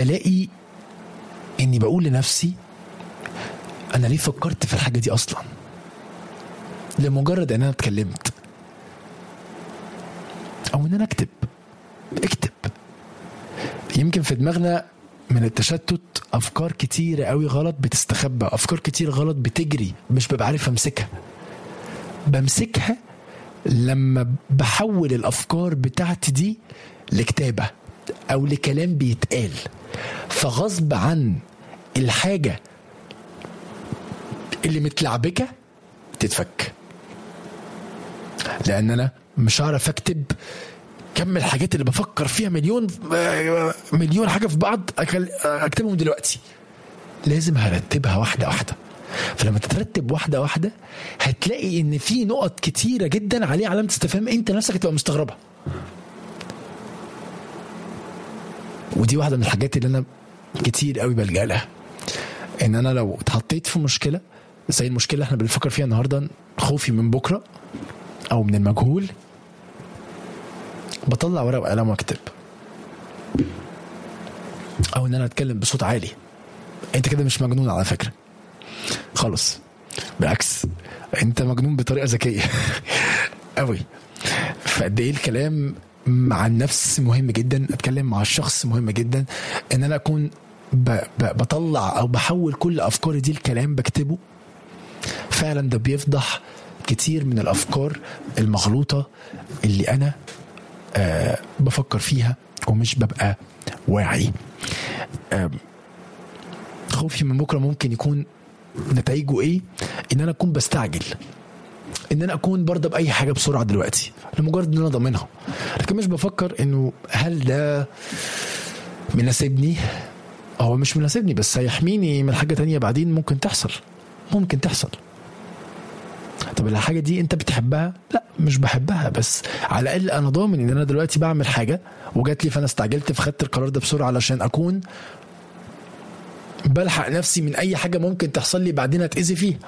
الاقي اني بقول لنفسي انا ليه فكرت في الحاجه دي اصلا لمجرد ان انا اتكلمت او ان انا اكتب اكتب يمكن في دماغنا من التشتت افكار كتيره قوي غلط بتستخبى افكار كتير غلط بتجري مش ببقى عارف امسكها بمسكها لما بحول الافكار بتاعتي دي لكتابه او لكلام بيتقال فغصب عن الحاجه اللي متلعبكه تتفك لان انا مش هعرف اكتب كم الحاجات اللي بفكر فيها مليون مليون حاجه في بعض أكل- اكتبهم دلوقتي لازم هرتبها واحده واحده فلما تترتب واحده واحده هتلاقي ان في نقط كتيره جدا عليه علامه استفهام انت نفسك هتبقى مستغربها ودي واحده من الحاجات اللي انا كتير قوي بلجأ لها ان انا لو اتحطيت في مشكله زي المشكله اللي احنا بنفكر فيها النهارده خوفي من بكره او من المجهول بطلع ورقه وقلم واكتب او ان انا اتكلم بصوت عالي انت كده مش مجنون على فكره خالص بالعكس انت مجنون بطريقه ذكيه قوي فقد ايه الكلام مع النفس مهم جدا اتكلم مع الشخص مهم جدا ان انا اكون ب... ب... بطلع او بحول كل افكاري دي الكلام بكتبه فعلا ده بيفضح كتير من الافكار المغلوطه اللي انا آه بفكر فيها ومش ببقى واعي آه خوفي من بكره ممكن يكون نتائجه ايه ان انا اكون بستعجل ان انا اكون برضه باي حاجه بسرعه دلوقتي لمجرد ان انا ضامنها لكن مش بفكر انه هل ده مناسبني هو مش مناسبني بس هيحميني من حاجه تانية بعدين ممكن تحصل ممكن تحصل طب الحاجه دي انت بتحبها لا مش بحبها بس على الاقل انا ضامن ان انا دلوقتي بعمل حاجه وجات لي فانا استعجلت فخدت القرار ده بسرعه علشان اكون بلحق نفسي من اي حاجه ممكن تحصل لي بعدين اتاذي فيها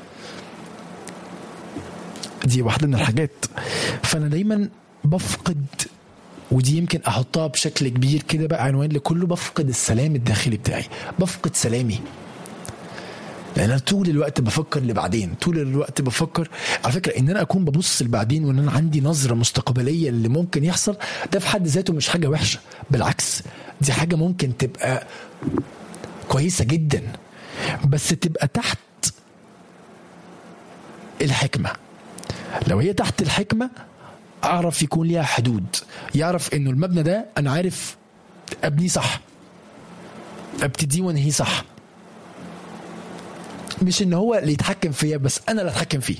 دي واحده من الحاجات فانا دايما بفقد ودي يمكن احطها بشكل كبير كده بقى عنوان لكله بفقد السلام الداخلي بتاعي بفقد سلامي لان انا طول الوقت بفكر لبعدين طول الوقت بفكر على فكره ان انا اكون ببص لبعدين وان انا عندي نظره مستقبليه اللي ممكن يحصل ده في حد ذاته مش حاجه وحشه بالعكس دي حاجه ممكن تبقى كويسه جدا بس تبقى تحت الحكمه لو هي تحت الحكمه اعرف يكون ليها حدود يعرف انه المبنى ده انا عارف ابنيه صح ابتديه وانهيه صح مش ان هو اللي يتحكم فيا بس انا اللي اتحكم فيه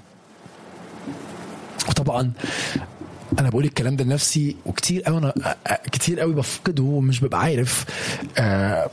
وطبعا انا بقول الكلام ده لنفسي وكتير قوي انا كتير قوي بفقده ومش ببقى عارف آه،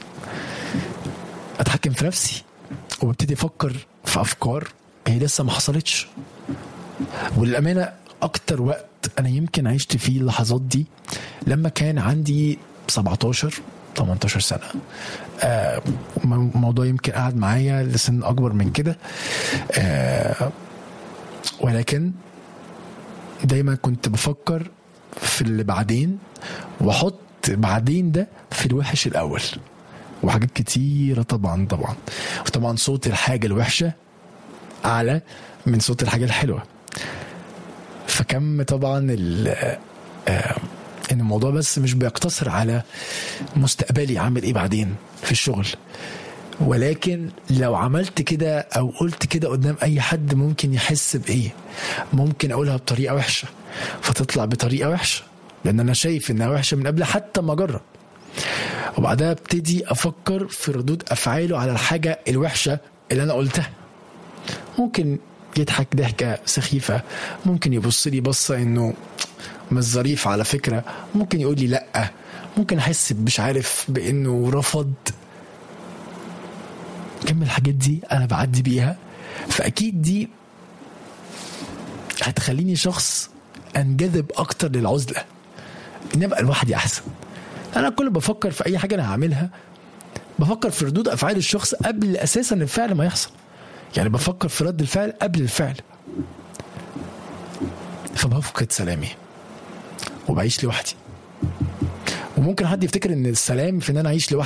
اتحكم في نفسي وببتدي افكر في افكار هي لسه ما حصلتش وللامانه اكتر وقت انا يمكن عشت فيه اللحظات دي لما كان عندي 17 18 سنه آه الموضوع يمكن قعد معايا لسن اكبر من كده آه ولكن دايما كنت بفكر في اللي بعدين واحط بعدين ده في الوحش الاول وحاجات كتيره طبعا طبعا وطبعا صوت الحاجه الوحشه اعلى من صوت الحاجه الحلوه فكم طبعا ال آه، ان الموضوع بس مش بيقتصر على مستقبلي عامل ايه بعدين في الشغل ولكن لو عملت كده او قلت كده قدام اي حد ممكن يحس بايه ممكن اقولها بطريقه وحشه فتطلع بطريقه وحشه لان انا شايف انها وحشه من قبل حتى ما اجرب وبعدها ابتدي افكر في ردود افعاله على الحاجه الوحشه اللي انا قلتها ممكن يضحك ضحكه سخيفه ممكن يبص لي بصه انه مش ظريف على فكره ممكن يقول لي لا ممكن احس مش عارف بانه رفض كم الحاجات دي انا بعدي بيها فاكيد دي هتخليني شخص انجذب اكتر للعزله ان ابقى لوحدي احسن انا كل ما بفكر في اي حاجه انا هعملها بفكر في ردود افعال الشخص قبل اساسا الفعل ما يحصل يعني بفكر في رد الفعل قبل الفعل فبفقد سلامي وبعيش لوحدي وممكن حد يفتكر ان السلام في ان انا اعيش لوحدي